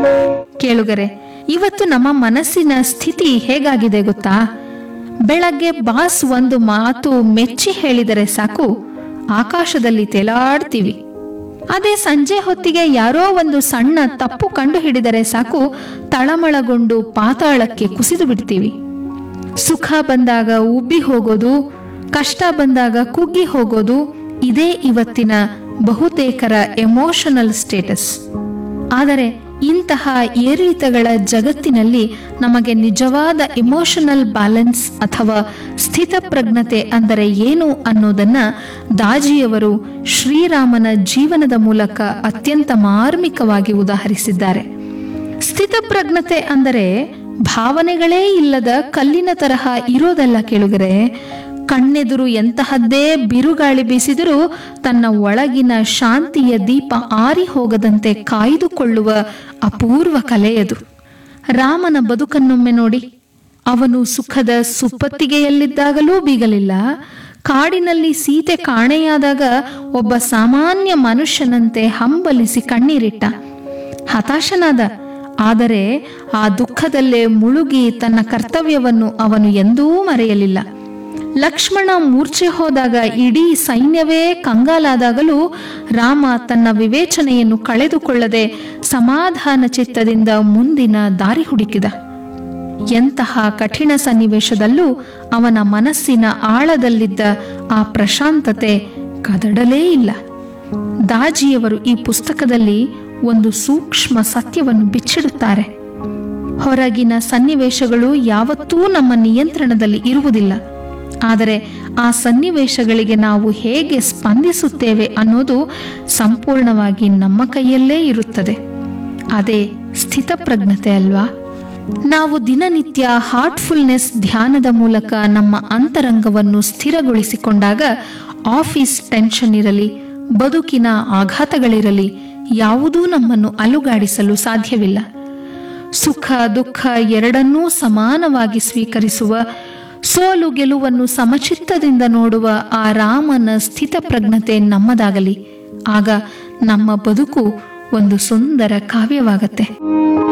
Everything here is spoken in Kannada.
ಕೇಳುಗರೆ ಇವತ್ತು ನಮ್ಮ ಮನಸ್ಸಿನ ಸ್ಥಿತಿ ಹೇಗಾಗಿದೆ ಗೊತ್ತಾ ಬೆಳಗ್ಗೆ ಬಾಸ್ ಒಂದು ಮಾತು ಮೆಚ್ಚಿ ಹೇಳಿದರೆ ಸಾಕು ಆಕಾಶದಲ್ಲಿ ತೇಲಾಡ್ತೀವಿ ಅದೇ ಸಂಜೆ ಹೊತ್ತಿಗೆ ಯಾರೋ ಒಂದು ಸಣ್ಣ ತಪ್ಪು ಕಂಡು ಹಿಡಿದರೆ ಸಾಕು ತಳಮಳಗೊಂಡು ಪಾತಾಳಕ್ಕೆ ಕುಸಿದು ಬಿಡ್ತೀವಿ ಸುಖ ಬಂದಾಗ ಉಬ್ಬಿ ಹೋಗೋದು ಕಷ್ಟ ಬಂದಾಗ ಕುಗ್ಗಿ ಹೋಗೋದು ಇದೇ ಇವತ್ತಿನ ಬಹುತೇಕರ ಎಮೋಷನಲ್ ಸ್ಟೇಟಸ್ ಆದರೆ ಇಂತಹ ಏರಿಳಿತಗಳ ಜಗತ್ತಿನಲ್ಲಿ ನಮಗೆ ನಿಜವಾದ ಇಮೋಷನಲ್ ಬ್ಯಾಲೆನ್ಸ್ ಅಥವಾ ಸ್ಥಿತಪ್ರಜ್ಞತೆ ಅಂದರೆ ಏನು ಅನ್ನೋದನ್ನ ದಾಜಿಯವರು ಶ್ರೀರಾಮನ ಜೀವನದ ಮೂಲಕ ಅತ್ಯಂತ ಮಾರ್ಮಿಕವಾಗಿ ಉದಾಹರಿಸಿದ್ದಾರೆ ಸ್ಥಿತಪ್ರಜ್ಞತೆ ಅಂದರೆ ಭಾವನೆಗಳೇ ಇಲ್ಲದ ಕಲ್ಲಿನ ತರಹ ಇರೋದಲ್ಲ ಕೇಳುಗರೆ ಕಣ್ಣೆದುರು ಎಂತಹದ್ದೇ ಬಿರುಗಾಳಿ ಬೀಸಿದರೂ ತನ್ನ ಒಳಗಿನ ಶಾಂತಿಯ ದೀಪ ಆರಿ ಹೋಗದಂತೆ ಕಾಯ್ದುಕೊಳ್ಳುವ ಅಪೂರ್ವ ಕಲೆಯದು ರಾಮನ ಬದುಕನ್ನೊಮ್ಮೆ ನೋಡಿ ಅವನು ಸುಖದ ಸುಪ್ಪತ್ತಿಗೆಯಲ್ಲಿದ್ದಾಗಲೂ ಬೀಗಲಿಲ್ಲ ಕಾಡಿನಲ್ಲಿ ಸೀತೆ ಕಾಣೆಯಾದಾಗ ಒಬ್ಬ ಸಾಮಾನ್ಯ ಮನುಷ್ಯನಂತೆ ಹಂಬಲಿಸಿ ಕಣ್ಣೀರಿಟ್ಟ ಹತಾಶನಾದ ಆದರೆ ಆ ದುಃಖದಲ್ಲೇ ಮುಳುಗಿ ತನ್ನ ಕರ್ತವ್ಯವನ್ನು ಅವನು ಎಂದೂ ಮರೆಯಲಿಲ್ಲ ಲಕ್ಷ್ಮಣ ಮೂರ್ಛೆ ಹೋದಾಗ ಇಡೀ ಸೈನ್ಯವೇ ಕಂಗಾಲಾದಾಗಲೂ ರಾಮ ತನ್ನ ವಿವೇಚನೆಯನ್ನು ಕಳೆದುಕೊಳ್ಳದೆ ಸಮಾಧಾನ ಚಿತ್ತದಿಂದ ಮುಂದಿನ ದಾರಿ ಹುಡುಕಿದ ಎಂತಹ ಕಠಿಣ ಸನ್ನಿವೇಶದಲ್ಲೂ ಅವನ ಮನಸ್ಸಿನ ಆಳದಲ್ಲಿದ್ದ ಆ ಪ್ರಶಾಂತತೆ ಕದಡಲೇ ಇಲ್ಲ ದಾಜಿಯವರು ಈ ಪುಸ್ತಕದಲ್ಲಿ ಒಂದು ಸೂಕ್ಷ್ಮ ಸತ್ಯವನ್ನು ಬಿಚ್ಚಿಡುತ್ತಾರೆ ಹೊರಗಿನ ಸನ್ನಿವೇಶಗಳು ಯಾವತ್ತೂ ನಮ್ಮ ನಿಯಂತ್ರಣದಲ್ಲಿ ಇರುವುದಿಲ್ಲ ಆದರೆ ಆ ಸನ್ನಿವೇಶಗಳಿಗೆ ನಾವು ಹೇಗೆ ಸ್ಪಂದಿಸುತ್ತೇವೆ ಅನ್ನೋದು ಸಂಪೂರ್ಣವಾಗಿ ನಮ್ಮ ಕೈಯಲ್ಲೇ ಇರುತ್ತದೆ ಅದೇ ಸ್ಥಿತಪ್ರಜ್ಞತೆ ಅಲ್ವಾ ನಾವು ದಿನನಿತ್ಯ ಹಾರ್ಟ್ಫುಲ್ನೆಸ್ ಧ್ಯಾನದ ಮೂಲಕ ನಮ್ಮ ಅಂತರಂಗವನ್ನು ಸ್ಥಿರಗೊಳಿಸಿಕೊಂಡಾಗ ಆಫೀಸ್ ಟೆನ್ಷನ್ ಇರಲಿ ಬದುಕಿನ ಆಘಾತಗಳಿರಲಿ ಯಾವುದೂ ನಮ್ಮನ್ನು ಅಲುಗಾಡಿಸಲು ಸಾಧ್ಯವಿಲ್ಲ ಸುಖ ದುಃಖ ಎರಡನ್ನೂ ಸಮಾನವಾಗಿ ಸ್ವೀಕರಿಸುವ ಸೋಲು ಗೆಲುವನ್ನು ಸಮಚಿತ್ತದಿಂದ ನೋಡುವ ಆ ರಾಮನ ಸ್ಥಿತಪ್ರಜ್ಞತೆ ನಮ್ಮದಾಗಲಿ ಆಗ ನಮ್ಮ ಬದುಕು ಒಂದು ಸುಂದರ ಕಾವ್ಯವಾಗತ್ತೆ